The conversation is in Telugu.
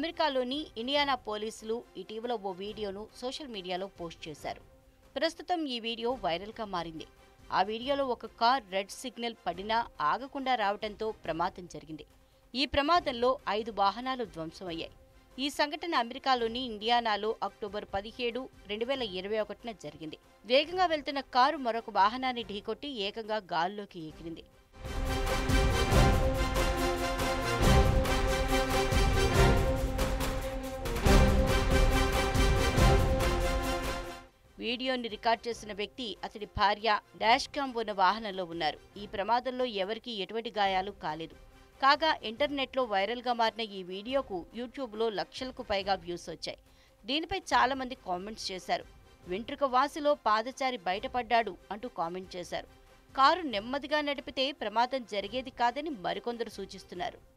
అమెరికాలోని ఇండియానా పోలీసులు ఇటీవల ఓ వీడియోను సోషల్ మీడియాలో పోస్ట్ చేశారు ప్రస్తుతం ఈ వీడియో వైరల్గా మారింది ఆ వీడియోలో ఒక కార్ రెడ్ సిగ్నల్ పడినా ఆగకుండా రావడంతో ప్రమాదం జరిగింది ఈ ప్రమాదంలో ఐదు వాహనాలు ధ్వంసమయ్యాయి ఈ సంఘటన అమెరికాలోని ఇండియానాలో అక్టోబర్ పదిహేడు రెండు వేల ఇరవై ఒకటిన జరిగింది వేగంగా వెళ్తున్న కారు మరొక వాహనాన్ని ఢీకొట్టి ఏకంగా గాల్లోకి ఎగిరింది వీడియోని రికార్డ్ చేసిన వ్యక్తి అతడి భార్య డాష్ క్యామ్ ఉన్న వాహనంలో ఉన్నారు ఈ ప్రమాదంలో ఎవరికీ ఎటువంటి గాయాలు కాలేదు కాగా ఇంటర్నెట్లో వైరల్గా మారిన ఈ వీడియోకు యూట్యూబ్లో లక్షలకు పైగా వ్యూస్ వచ్చాయి దీనిపై చాలా మంది కామెంట్స్ చేశారు వెంట్రుక వాసిలో పాదచారి బయటపడ్డాడు అంటూ కామెంట్ చేశారు కారు నెమ్మదిగా నడిపితే ప్రమాదం జరిగేది కాదని మరికొందరు సూచిస్తున్నారు